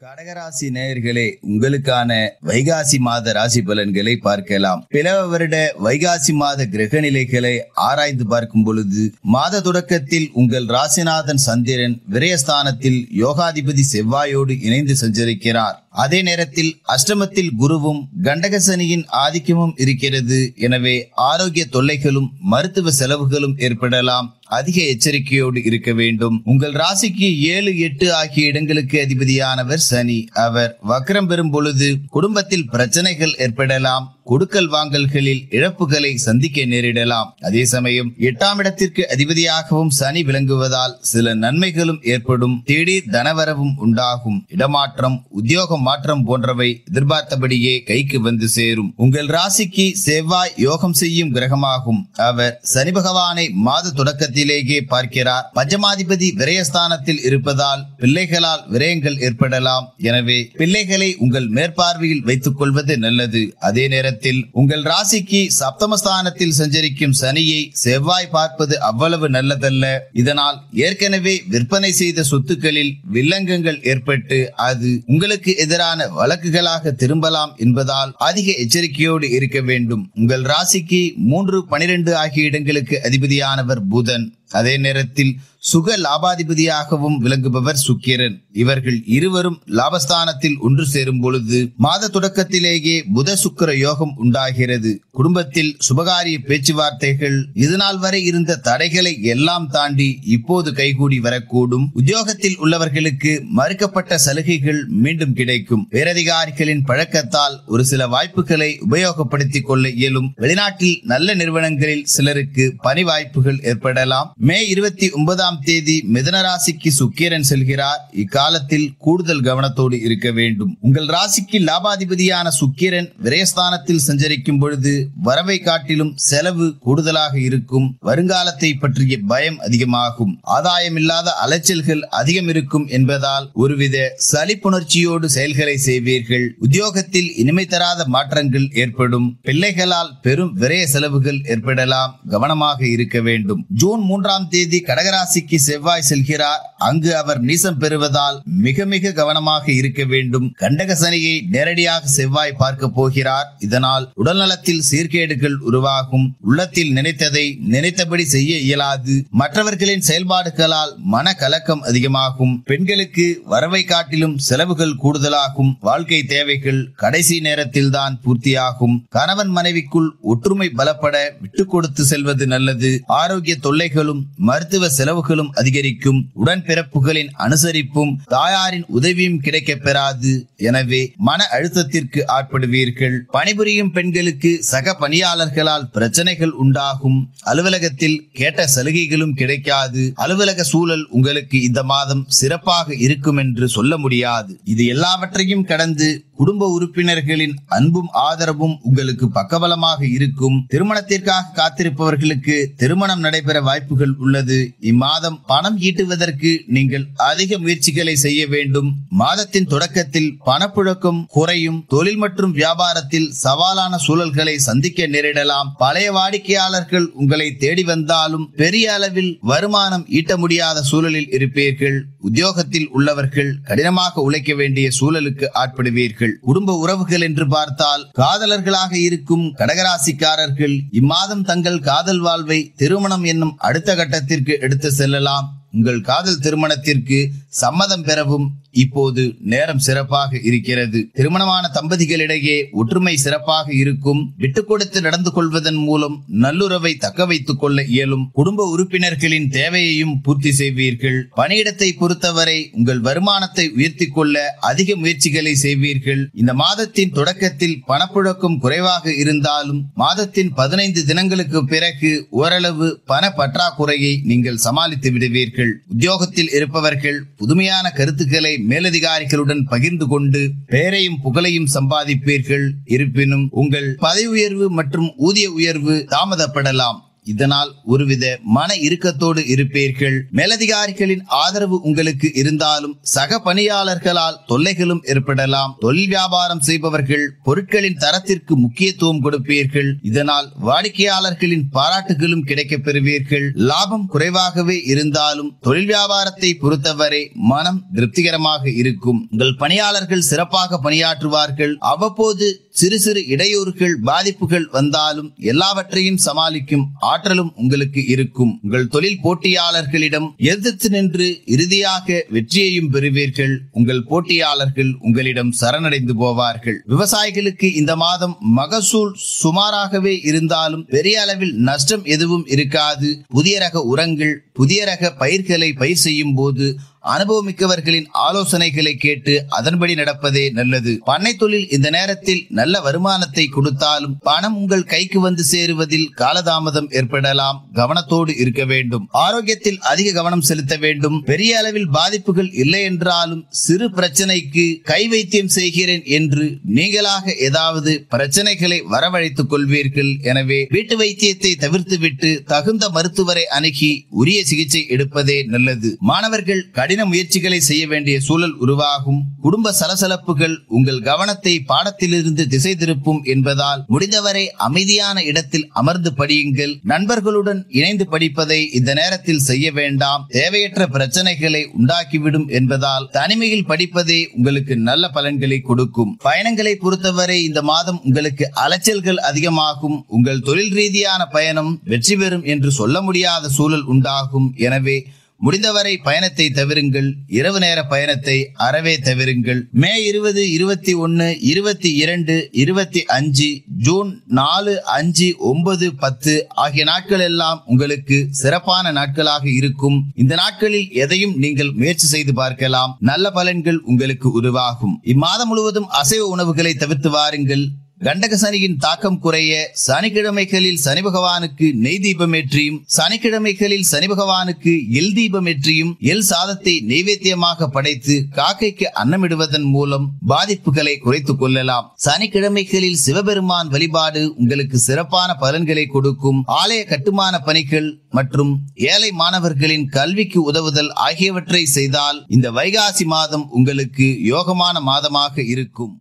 கடகராசி நேயர்களே உங்களுக்கான வைகாசி மாத ராசி பலன்களை பார்க்கலாம் பிளவ வருட வைகாசி மாத கிரக நிலைகளை ஆராய்ந்து பார்க்கும் பொழுது மாத தொடக்கத்தில் உங்கள் ராசிநாதன் சந்திரன் விரயஸ்தானத்தில் யோகாதிபதி செவ்வாயோடு இணைந்து சஞ்சரிக்கிறார் அதே நேரத்தில் அஷ்டமத்தில் குருவும் கண்டகசனியின் ஆதிக்கமும் இருக்கிறது எனவே ஆரோக்கிய தொல்லைகளும் மருத்துவ செலவுகளும் ஏற்படலாம் அதிக எச்சரிக்கையோடு இருக்க வேண்டும் உங்கள் ராசிக்கு ஏழு எட்டு ஆகிய இடங்களுக்கு அதிபதியானவர் சனி அவர் வக்ரம் பெறும் பொழுது குடும்பத்தில் பிரச்சனைகள் ஏற்படலாம் கொடுக்கல் வாங்கல்களில் இழப்புகளை சந்திக்க நேரிடலாம் அதே சமயம் எட்டாம் இடத்திற்கு அதிபதியாகவும் சனி விளங்குவதால் சில நன்மைகளும் ஏற்படும் திடீர் தனவரவும் உண்டாகும் இடமாற்றம் உத்தியோக மாற்றம் போன்றவை எதிர்பார்த்தபடியே கைக்கு வந்து சேரும் உங்கள் ராசிக்கு செவ்வாய் யோகம் செய்யும் கிரகமாகும் அவர் சனி பகவானை மாத தொடக்கத்திலேயே பார்க்கிறார் பஞ்சமாதிபதி விரயஸ்தானத்தில் இருப்பதால் பிள்ளைகளால் விரயங்கள் ஏற்படலாம் எனவே பிள்ளைகளை உங்கள் மேற்பார்வையில் வைத்துக் கொள்வது நல்லது அதே நேரத்தில் உங்கள் ராசிக்கு சப்தமஸ்தானத்தில் சஞ்சரிக்கும் சனியை செவ்வாய் பார்ப்பது அவ்வளவு நல்லதல்ல இதனால் ஏற்கனவே விற்பனை செய்த சொத்துக்களில் வில்லங்கங்கள் ஏற்பட்டு அது உங்களுக்கு எதிரான வழக்குகளாக திரும்பலாம் என்பதால் அதிக எச்சரிக்கையோடு இருக்க வேண்டும் உங்கள் ராசிக்கு மூன்று பனிரெண்டு ஆகிய இடங்களுக்கு அதிபதியானவர் புதன் அதே நேரத்தில் சுக லாபாதிபதியாகவும் விளங்குபவர் சுக்கிரன் இவர்கள் இருவரும் லாபஸ்தானத்தில் ஒன்று சேரும் பொழுது மாத தொடக்கத்திலேயே புத சுக்கிர யோகம் உண்டாகிறது குடும்பத்தில் சுபகாரிய பேச்சுவார்த்தைகள் இதுநாள் வரை இருந்த தடைகளை எல்லாம் தாண்டி இப்போது கைகூடி வரக்கூடும் உத்தியோகத்தில் உள்ளவர்களுக்கு மறுக்கப்பட்ட சலுகைகள் மீண்டும் கிடைக்கும் பேரதிகாரிகளின் பழக்கத்தால் ஒரு சில வாய்ப்புகளை உபயோகப்படுத்திக் கொள்ள இயலும் வெளிநாட்டில் நல்ல நிறுவனங்களில் சிலருக்கு பணி வாய்ப்புகள் ஏற்படலாம் மே இருபத்தி ஒன்பதாம் தேதி மிதன ராசிக்கு சுக்கிரன் செல்கிறார் இக்காலத்தில் கூடுதல் கவனத்தோடு இருக்க வேண்டும் உங்கள் ராசிக்கு லாபாதிபதியான சுக்கிரன் விரயஸ்தானத்தில் சஞ்சரிக்கும் பொழுது வரவை காட்டிலும் செலவு கூடுதலாக இருக்கும் வருங்காலத்தை பற்றிய பயம் அதிகமாகும் ஆதாயமில்லாத அலைச்சல்கள் அதிகம் இருக்கும் என்பதால் ஒருவித சலிப்புணர்ச்சியோடு செயல்களை செய்வீர்கள் உத்தியோகத்தில் இனிமை தராத மாற்றங்கள் ஏற்படும் பிள்ளைகளால் பெரும் விரய செலவுகள் ஏற்படலாம் கவனமாக இருக்க வேண்டும் ஜூன் மூன்றாம் தேதி கடகராசிக்கு செவ்வாய் செல்கிறார் அங்கு அவர் நீசம் பெறுவதால் மிக மிக கவனமாக இருக்க வேண்டும் கண்டக சனியை நேரடியாக செவ்வாய் பார்க்க போகிறார் இதனால் உடல்நலத்தில் சீர்கேடுகள் உருவாகும் உள்ளத்தில் நினைத்ததை நினைத்தபடி செய்ய இயலாது மற்றவர்களின் செயல்பாடுகளால் மன கலக்கம் அதிகமாகும் பெண்களுக்கு வரவை காட்டிலும் செலவுகள் கூடுதலாகும் வாழ்க்கை தேவைகள் கடைசி நேரத்தில் தான் பூர்த்தியாகும் கணவன் மனைவிக்குள் ஒற்றுமை பலப்பட விட்டு கொடுத்து செல்வது நல்லது ஆரோக்கிய தொல்லைகளும் மருத்துவ செலவுகளும் அதிகரிக்கும் உடன்பிறப்புகளின் அனுசரிப்பும் தாயாரின் உதவியும் கிடைக்கப் பெறாது எனவே மன அழுத்தத்திற்கு ஆட்படுவீர்கள் பணிபுரியும் பெண்களுக்கு சக பணியாளர்களால் பிரச்சனைகள் உண்டாகும் அலுவலகத்தில் கேட்ட சலுகைகளும் கிடைக்காது அலுவலக சூழல் உங்களுக்கு இந்த மாதம் சிறப்பாக இருக்கும் என்று சொல்ல முடியாது இது எல்லாவற்றையும் கடந்து குடும்ப உறுப்பினர்களின் அன்பும் ஆதரவும் உங்களுக்கு பக்கபலமாக இருக்கும் திருமணத்திற்காக காத்திருப்பவர்களுக்கு திருமணம் நடைபெற வாய்ப்புகள் உள்ளது இம்மாதம் பணம் ஈட்டுவதற்கு நீங்கள் அதிக முயற்சிகளை செய்ய வேண்டும் மாதத்தின் தொடக்கத்தில் பணப்புழக்கம் குறையும் தொழில் மற்றும் வியாபாரத்தில் சவாலான சூழல்களை சந்திக்க நேரிடலாம் பழைய வாடிக்கையாளர்கள் உங்களை தேடி வந்தாலும் பெரிய அளவில் வருமானம் ஈட்ட முடியாத சூழலில் இருப்பீர்கள் உத்தியோகத்தில் உள்ளவர்கள் கடினமாக உழைக்க வேண்டிய சூழலுக்கு ஆட்படுவீர்கள் குடும்ப உறவுகள் என்று பார்த்தால் காதலர்களாக இருக்கும் கடகராசிக்காரர்கள் இம்மாதம் தங்கள் காதல் வாழ்வை திருமணம் என்னும் அடுத்த கட்டத்திற்கு எடுத்து செல்லலாம் உங்கள் காதல் திருமணத்திற்கு சம்மதம் பெறவும் இப்போது நேரம் சிறப்பாக இருக்கிறது திருமணமான தம்பதிகளிடையே ஒற்றுமை சிறப்பாக இருக்கும் விட்டு கொடுத்து நடந்து கொள்வதன் மூலம் நல்லுறவை தக்க வைத்துக் கொள்ள இயலும் குடும்ப உறுப்பினர்களின் தேவையையும் பூர்த்தி செய்வீர்கள் பணியிடத்தை பொறுத்தவரை உங்கள் வருமானத்தை உயர்த்தி கொள்ள அதிக முயற்சிகளை செய்வீர்கள் இந்த மாதத்தின் தொடக்கத்தில் பணப்புழக்கம் குறைவாக இருந்தாலும் மாதத்தின் பதினைந்து தினங்களுக்கு பிறகு ஓரளவு பண பற்றாக்குறையை நீங்கள் சமாளித்து விடுவீர்கள் உத்தியோகத்தில் இருப்பவர்கள் புதுமையான கருத்துக்களை மேலதிகாரிகளுடன் பகிர்ந்து கொண்டு பெயரையும் புகழையும் சம்பாதிப்பீர்கள் இருப்பினும் உங்கள் பதவி உயர்வு மற்றும் ஊதிய உயர்வு தாமதப்படலாம் இதனால் ஒருவித மன இறுக்கத்தோடு இருப்பீர்கள் மேலதிகாரிகளின் ஆதரவு உங்களுக்கு இருந்தாலும் சக பணியாளர்களால் தொல்லைகளும் ஏற்படலாம் தொழில் வியாபாரம் செய்பவர்கள் பொருட்களின் தரத்திற்கு முக்கியத்துவம் கொடுப்பீர்கள் இதனால் வாடிக்கையாளர்களின் பாராட்டுகளும் கிடைக்கப் பெறுவீர்கள் லாபம் குறைவாகவே இருந்தாலும் தொழில் வியாபாரத்தை பொறுத்தவரை மனம் திருப்திகரமாக இருக்கும் உங்கள் பணியாளர்கள் சிறப்பாக பணியாற்றுவார்கள் அவ்வப்போது சிறு சிறு இடையூறுகள் பாதிப்புகள் வந்தாலும் எல்லாவற்றையும் சமாளிக்கும் ஆற்றலும் உங்களுக்கு இருக்கும் உங்கள் தொழில் போட்டியாளர்களிடம் எதிர்த்து நின்று இறுதியாக வெற்றியையும் பெறுவீர்கள் உங்கள் போட்டியாளர்கள் உங்களிடம் சரணடைந்து போவார்கள் விவசாயிகளுக்கு இந்த மாதம் மகசூல் சுமாராகவே இருந்தாலும் பெரிய அளவில் நஷ்டம் எதுவும் இருக்காது புதிய ரக உரங்கள் புதிய ரக பயிர்களை பயிர் செய்யும் போது அனுபவமிக்கவர்களின் ஆலோசனைகளை கேட்டு அதன்படி நடப்பதே நல்லது பண்ணை தொழில் இந்த நேரத்தில் நல்ல வருமானத்தை கொடுத்தாலும் பணம் உங்கள் கைக்கு வந்து சேருவதில் காலதாமதம் ஏற்படலாம் கவனத்தோடு இருக்க வேண்டும் ஆரோக்கியத்தில் அதிக கவனம் செலுத்த வேண்டும் பெரிய அளவில் பாதிப்புகள் இல்லை என்றாலும் சிறு பிரச்சனைக்கு கை வைத்தியம் செய்கிறேன் என்று நீங்களாக ஏதாவது பிரச்சனைகளை வரவழைத்துக் கொள்வீர்கள் எனவே வீட்டு வைத்தியத்தை தவிர்த்துவிட்டு தகுந்த மருத்துவரை அணுகி உரிய சிகிச்சை எடுப்பதே நல்லது மாணவர்கள் கடின முயற்சிகளை செய்ய வேண்டிய சூழல் உருவாகும் குடும்ப சலசலப்புகள் உங்கள் கவனத்தை பாடத்திலிருந்து திசை திருப்பும் என்பதால் முடிந்தவரை அமைதியான இடத்தில் அமர்ந்து படியுங்கள் நண்பர்களுடன் இணைந்து படிப்பதை இந்த நேரத்தில் செய்ய வேண்டாம் தேவையற்ற பிரச்சனைகளை உண்டாக்கிவிடும் என்பதால் தனிமையில் படிப்பதே உங்களுக்கு நல்ல பலன்களை கொடுக்கும் பயணங்களை பொறுத்தவரை இந்த மாதம் உங்களுக்கு அலைச்சல்கள் அதிகமாகும் உங்கள் தொழில் ரீதியான பயணம் வெற்றி பெறும் என்று சொல்ல முடியாத சூழல் உண்டாகும் எனவே முடிந்தவரை பயணத்தை தவிருங்கள் இரவு நேர பயணத்தை அறவே தவிருங்கள் மே இருபது இருபத்தி ஒன்னு இருபத்தி இரண்டு இருபத்தி அஞ்சு ஜூன் நாலு அஞ்சு ஒன்பது பத்து ஆகிய நாட்கள் எல்லாம் உங்களுக்கு சிறப்பான நாட்களாக இருக்கும் இந்த நாட்களில் எதையும் நீங்கள் முயற்சி செய்து பார்க்கலாம் நல்ல பலன்கள் உங்களுக்கு உருவாகும் இம்மாதம் முழுவதும் அசைவ உணவுகளை தவிர்த்து வாருங்கள் கண்டக சனியின் தாக்கம் குறைய சனிக்கிழமைகளில் சனி பகவானுக்கு நெய் தீபம் ஏற்றியும் சனிக்கிழமைகளில் சனி பகவானுக்கு எல் தீபம் ஏற்றியும் எல் சாதத்தை நெய்வேத்தியமாக படைத்து காக்கைக்கு அன்னமிடுவதன் மூலம் பாதிப்புகளை குறைத்துக் கொள்ளலாம் சனிக்கிழமைகளில் சிவபெருமான் வழிபாடு உங்களுக்கு சிறப்பான பலன்களை கொடுக்கும் ஆலய கட்டுமான பணிகள் மற்றும் ஏழை மாணவர்களின் கல்விக்கு உதவுதல் ஆகியவற்றை செய்தால் இந்த வைகாசி மாதம் உங்களுக்கு யோகமான மாதமாக இருக்கும்